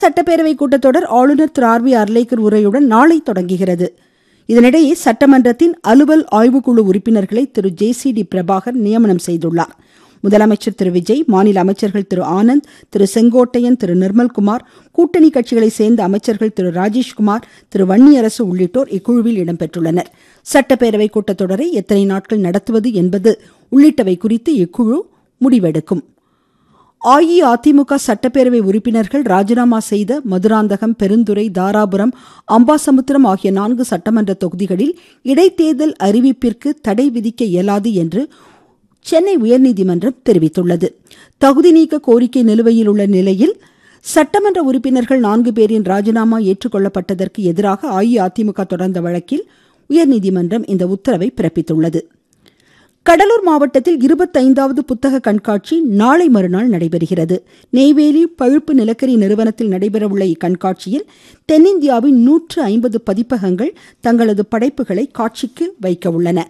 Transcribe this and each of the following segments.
சட்டப்பேரவை கூட்டத்தொடர் ஆளுநர் திரு ஆர் வி அர்லேக்கர் உரையுடன் நாளை தொடங்குகிறது இதனிடையே சட்டமன்றத்தின் அலுவல் ஆய்வுக்குழு உறுப்பினர்களை Thiru J C D Prabhakar நியமனம் செய்துள்ளார் முதலமைச்சர் திரு விஜய் மாநில அமைச்சர்கள் திரு ஆனந்த் திரு செங்கோட்டையன் திரு நிர்மல்குமார் கூட்டணி கட்சிகளை சேர்ந்த அமைச்சர்கள் திரு ராஜேஷ்குமார் திரு வன்னியரசு உள்ளிட்டோர் இக்குழுவில் இடம்பெற்றுள்ளனர் சட்டப்பேரவை கூட்டத்தொடரை எத்தனை நாட்கள் நடத்துவது என்பது உள்ளிட்டவை குறித்து இக்குழு முடிவெடுக்கும் அஇஅதிமுக சட்டப்பேரவை உறுப்பினர்கள் ராஜினாமா செய்த மதுராந்தகம் பெருந்துறை தாராபுரம் அம்பாசமுத்திரம் ஆகிய நான்கு சட்டமன்ற தொகுதிகளில் இடைத்தேர்தல் அறிவிப்பிற்கு தடை விதிக்க இயலாது என்று சென்னை உயர்நீதிமன்றம் தெரிவித்துள்ளது தகுதி நீக்க கோரிக்கை நிலுவையில் உள்ள நிலையில் சட்டமன்ற உறுப்பினர்கள் நான்கு பேரின் ராஜினாமா ஏற்றுக்கொள்ளப்பட்டதற்கு எதிராக அஇஅதிமுக தொடர்ந்த வழக்கில் உயர்நீதிமன்றம் இந்த உத்தரவை பிறப்பித்துள்ளது கடலூர் மாவட்டத்தில் இருபத்தைந்தாவது புத்தக கண்காட்சி நாளை மறுநாள் நடைபெறுகிறது நெய்வேலி பழுப்பு நிலக்கரி நிறுவனத்தில் நடைபெறவுள்ள இக்கண்காட்சியில் தென்னிந்தியாவின் நூற்று ஐம்பது பதிப்பகங்கள் தங்களது படைப்புகளை காட்சிக்கு வைக்க உள்ளன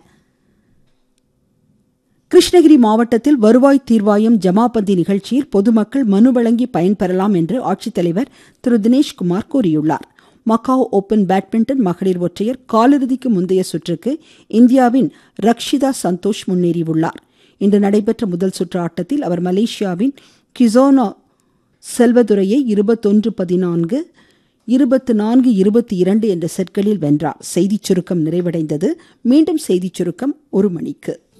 கிருஷ்ணகிரி மாவட்டத்தில் வருவாய் தீர்வாயம் ஜமாபந்தி நிகழ்ச்சியில் பொதுமக்கள் மனு வழங்கி பயன்பெறலாம் என்று ஆட்சித்தலைவர் திரு தினேஷ்குமார் கூறியுள்ளார் மக்காவ் ஓபன் பேட்மிண்டன் மகளிர் ஒற்றையர் காலிறுதிக்கு முந்தைய சுற்றுக்கு இந்தியாவின் ரக்ஷிதா சந்தோஷ் முன்னேறியுள்ளார் இன்று நடைபெற்ற முதல் சுற்று ஆட்டத்தில் அவர் மலேசியாவின் கிசோனோ செல்வதுரையை இருபத்தொன்று பதினான்கு இருபத்து நான்கு இருபத்தி இரண்டு என்ற செட்களில் வென்றார் செய்திச் சுருக்கம் நிறைவடைந்தது மீண்டும் செய்திச் சுருக்கம் ஒரு மணிக்கு